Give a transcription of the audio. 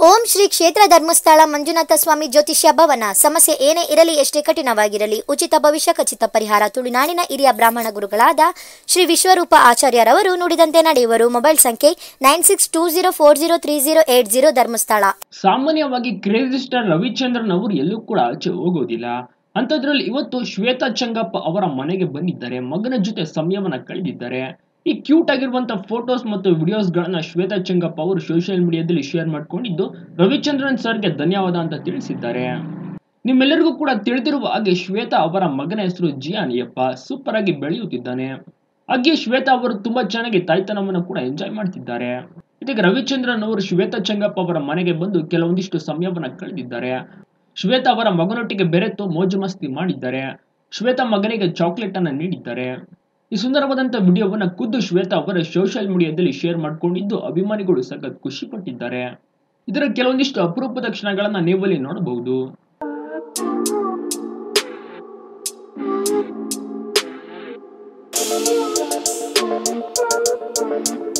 ಓಂ ಶ್ರೀ ಕ್ಷೇತ್ರ ಧರ್ಮಸ್ಥಳ ಮಂಜುನಾಥ ಸ್ವಾಮಿ ಜ್ಯೋತಿಷ್ಯ ಭವನ ಸಮಸ್ಯೆ ಏನೇ ಇರಲಿ ಎಷ್ಟೇ ಕಠಿಣವಾಗಿರಲಿ ಉಚಿತ ಭವಿಷ್ಯ ಖಚಿತ ಪರಿಹಾರ ತುಳುನಾಡಿನ ಹಿರಿಯ ಬ್ರಾಹ್ಮಣ ಗುರುಗಳಾದ ಶ್ರೀ ವಿಶ್ವರೂಪ ಆಚಾರ್ಯರವರು ನುಡಿದಂತೆ ನಡೆಯುವರು ಮೊಬೈಲ್ ಸಂಖ್ಯೆ nine six two zero four zero three zero eight zero Dharmasthala ಸಾಮಾನ್ಯವಾಗಿ ಕ್ರೇಜಿ ಸ್ಟಾರ್ ರವಿಚಂದ್ರನ್ ಅವರು ಎಲ್ಲೂ ಕೂಡ ಆಚೆ ಹೋಗೋದಿಲ್ಲ ಅಂಥದ್ರಲ್ಲಿ ಇವತ್ತು ಶ್ವೇತಾ ಚಂಗಪ್ಪ ಅವರ ಮನೆಗೆ ಬಂದಿದ್ದಾರೆ ಮಗನ ಜೊತೆ ಸಮಯವನ್ನ ಕಳೆದಿದ್ದಾರೆ ಈ ಕ್ಯೂಟ್ ಆಗಿರುವಂತ ಫೋಟೋಸ್ ಮತ್ತು ವಿಡಿಯೋಸ್ ಗಳನ್ನ ಶ್ವೇತಾ ಚಂಗಪ್ಪ ಅವರು ಸೋಷಿಯಲ್ ಮೀಡಿಯಾದಲ್ಲಿ ಶೇರ್ ಮಾಡ್ಕೊಂಡಿದ್ದು ರವಿಚಂದ್ರನ್ ಸರ್ಗೆ ಧನ್ಯವಾದ ಅಂತ ತಿಳಿಸಿದ್ದಾರೆ ನಿಮ್ಮೆಲ್ಲರಿಗೂ ಕೂಡ ತಿಳಿದಿರುವ ಹಾಗೆ ಶ್ವೇತಾ ಅವರ ಮಗನ ಹೆಸರು ಜಿಯಾನ್ ಯಪ್ಪ ಸೂಪರ್ ಆಗಿ ಬೆಳೆಯುತ್ತಿದ್ದಾನೆ ಹಾಗೆ ಶ್ವೇತಾ ಅವರು ತುಂಬಾ ಚೆನ್ನಾಗಿ ತಾಯ್ತನವನ್ನು ಕೂಡ ಎಂಜಾಯ್ ಮಾಡ್ತಿದ್ದಾರೆ ಇದೀಗ ರವಿಚಂದ್ರನ್ ಅವರು ಶ್ವೇತಾ ಚಂಗಪ್ಪ ಅವರ ಮನೆಗೆ ಬಂದು ಕೆಲವೊಂದಿಷ್ಟು ಸಮಯವನ್ನ ಕಳೆದಿದ್ದಾರೆ ಶ್ವೇತಾ ಅವರ ಮಗನೊಟ್ಟಿಗೆ ಬೆರೆತು ಮೋಜು ಮಸ್ತಿ ಮಾಡಿದ್ದಾರೆ ಶ್ವೇತಾ ಮಗನಿಗೆ ಚಾಕ್ಲೇಟ್ ಅನ್ನ ನೀಡಿದ್ದಾರೆ ಈ ಸುಂದರವಾದಂತ ವಿಡಿಯೋವನ್ನ ಖುದ್ದು ಶ್ವೇತಾ ಅವರ ಸೋಷಿಯಲ್ ಮೀಡಿಯಾದಲ್ಲಿ ಶೇರ್ ಮಾಡ್ಕೊಂಡಿದ್ದು ಅಭಿಮಾನಿಗಳು ಸಖತ್ ಖುಷಿ ಪಟ್ಟಿದ್ದಾರೆ ಇದರ ಕೆಲವೊಂದಿಷ್ಟು ಅಪರೂಪದ ಕ್ಷಣಗಳನ್ನ ನೀವಲ್ಲಿ ನೋಡಬಹುದು Thank you.